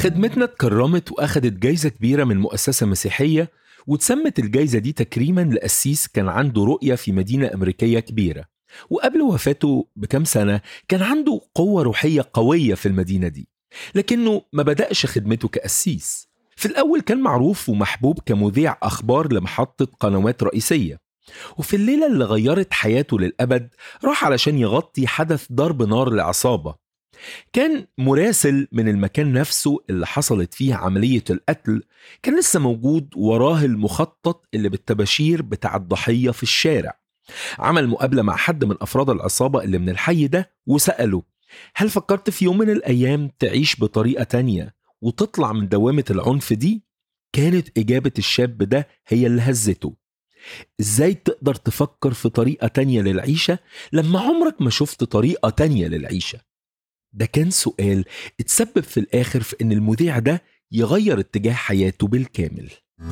خدمتنا اتكرمت وأخدت جايزة كبيرة من مؤسسة مسيحية واتسمت الجايزة دي تكريما لقسيس كان عنده رؤية في مدينة أمريكية كبيرة وقبل وفاته بكم سنة كان عنده قوة روحية قوية في المدينة دي لكنه ما بدأش خدمته كقسيس في الأول كان معروف ومحبوب كمذيع أخبار لمحطة قنوات رئيسية وفي الليلة اللي غيرت حياته للأبد راح علشان يغطي حدث ضرب نار لعصابة كان مراسل من المكان نفسه اللي حصلت فيه عملية القتل كان لسه موجود وراه المخطط اللي بالتباشير بتاع الضحية في الشارع عمل مقابلة مع حد من أفراد العصابة اللي من الحي ده وسأله هل فكرت في يوم من الأيام تعيش بطريقة تانية وتطلع من دوامة العنف دي؟ كانت إجابة الشاب ده هي اللي هزته إزاي تقدر تفكر في طريقة تانية للعيشة لما عمرك ما شفت طريقة تانية للعيشة؟ ده كان سؤال اتسبب في الآخر في إن المذيع ده يغير اتجاه حياته بالكامل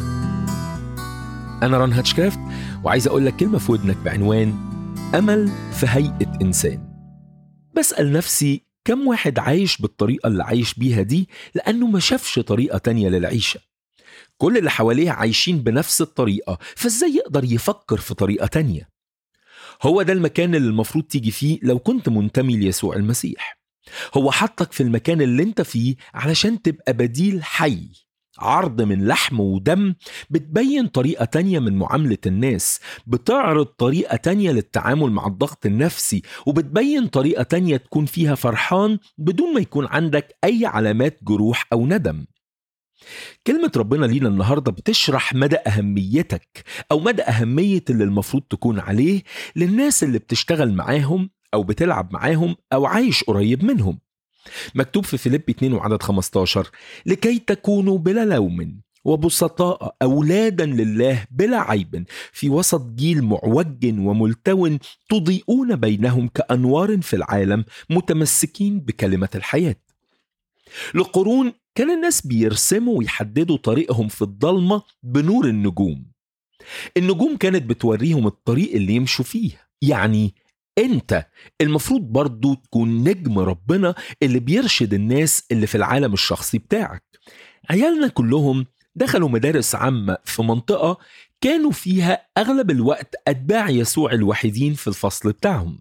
أنا ران هاتشكرافت وعايز أقول لك كلمة في ودنك بعنوان أمل في هيئة إنسان بسأل نفسي كم واحد عايش بالطريقة اللي عايش بيها دي لأنه ما شافش طريقة تانية للعيشة كل اللي حواليه عايشين بنفس الطريقة فازاي يقدر يفكر في طريقة تانية هو ده المكان اللي المفروض تيجي فيه لو كنت منتمي ليسوع المسيح هو حطك في المكان اللي انت فيه علشان تبقى بديل حي عرض من لحم ودم بتبين طريقة تانية من معاملة الناس بتعرض طريقة تانية للتعامل مع الضغط النفسي وبتبين طريقة تانية تكون فيها فرحان بدون ما يكون عندك أي علامات جروح أو ندم كلمة ربنا لينا النهاردة بتشرح مدى أهميتك أو مدى أهمية اللي المفروض تكون عليه للناس اللي بتشتغل معاهم أو بتلعب معاهم أو عايش قريب منهم مكتوب في فيليب 2 وعدد 15 لكي تكونوا بلا لوم وبسطاء أولادا لله بلا عيب في وسط جيل معوج وملتون تضيئون بينهم كأنوار في العالم متمسكين بكلمة الحياة لقرون كان الناس بيرسموا ويحددوا طريقهم في الضلمة بنور النجوم النجوم كانت بتوريهم الطريق اللي يمشوا فيه يعني انت المفروض برضو تكون نجم ربنا اللي بيرشد الناس اللي في العالم الشخصي بتاعك عيالنا كلهم دخلوا مدارس عامة في منطقة كانوا فيها أغلب الوقت أتباع يسوع الوحيدين في الفصل بتاعهم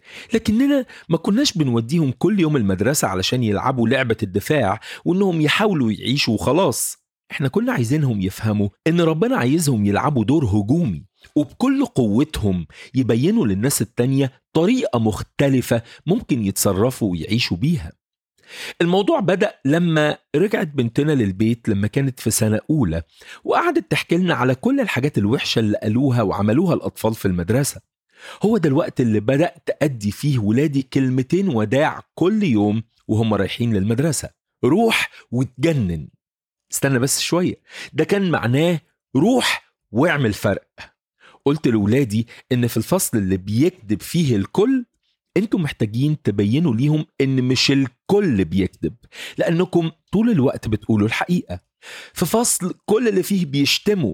لكننا ما كناش بنوديهم كل يوم المدرسة علشان يلعبوا لعبة الدفاع وإنهم يحاولوا يعيشوا وخلاص احنا كنا عايزينهم يفهموا إن ربنا عايزهم يلعبوا دور هجومي وبكل قوتهم يبينوا للناس التانية طريقة مختلفة ممكن يتصرفوا ويعيشوا بيها الموضوع بدأ لما رجعت بنتنا للبيت لما كانت في سنة أولى وقعدت تحكي لنا على كل الحاجات الوحشة اللي قالوها وعملوها الأطفال في المدرسة هو ده الوقت اللي بدأت أدي فيه ولادي كلمتين وداع كل يوم وهم رايحين للمدرسة روح وتجنن استنى بس شوية ده كان معناه روح واعمل فرق قلت لولادي ان في الفصل اللي بيكذب فيه الكل انتم محتاجين تبينوا ليهم ان مش الكل بيكذب لانكم طول الوقت بتقولوا الحقيقه في فصل كل اللي فيه بيشتموا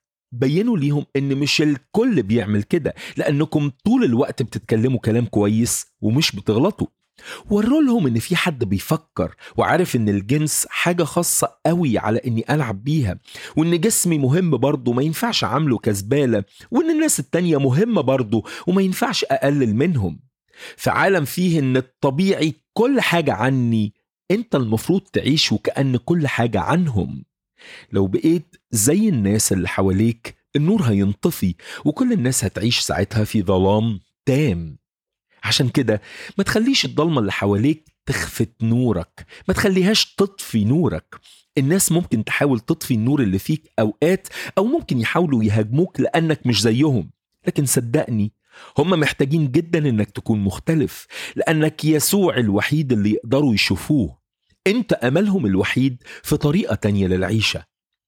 بينوا ليهم ان مش الكل بيعمل كده لانكم طول الوقت بتتكلموا كلام كويس ومش بتغلطوا وروا لهم ان في حد بيفكر وعارف ان الجنس حاجة خاصة قوي على اني العب بيها وان جسمي مهم برضه ما ينفعش عامله كزبالة وان الناس التانية مهمة برضه وما ينفعش اقلل منهم في عالم فيه ان الطبيعي كل حاجة عني انت المفروض تعيش وكأن كل حاجة عنهم لو بقيت زي الناس اللي حواليك النور هينطفي وكل الناس هتعيش ساعتها في ظلام تام عشان كده ما تخليش الضلمة اللي حواليك تخفت نورك ما تخليهاش تطفي نورك الناس ممكن تحاول تطفي النور اللي فيك أوقات أو ممكن يحاولوا يهاجموك لأنك مش زيهم لكن صدقني هم محتاجين جدا انك تكون مختلف لانك يسوع الوحيد اللي يقدروا يشوفوه انت املهم الوحيد في طريقة تانية للعيشة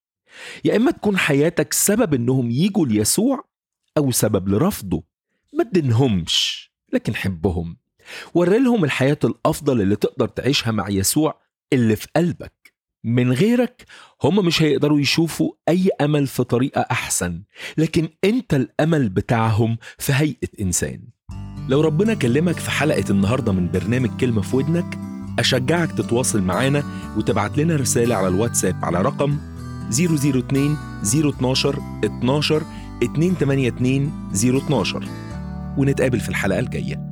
يا اما تكون حياتك سبب انهم يجوا ليسوع او سبب لرفضه ما تدينهمش لكن حبهم وري لهم الحياة الأفضل اللي تقدر تعيشها مع يسوع اللي في قلبك من غيرك هم مش هيقدروا يشوفوا أي أمل في طريقة أحسن لكن أنت الأمل بتاعهم في هيئة إنسان لو ربنا كلمك في حلقة النهاردة من برنامج كلمة في ودنك أشجعك تتواصل معانا وتبعت لنا رسالة على الواتساب على رقم 002 012 12 282 012 ونتقابل في الحلقة الجاية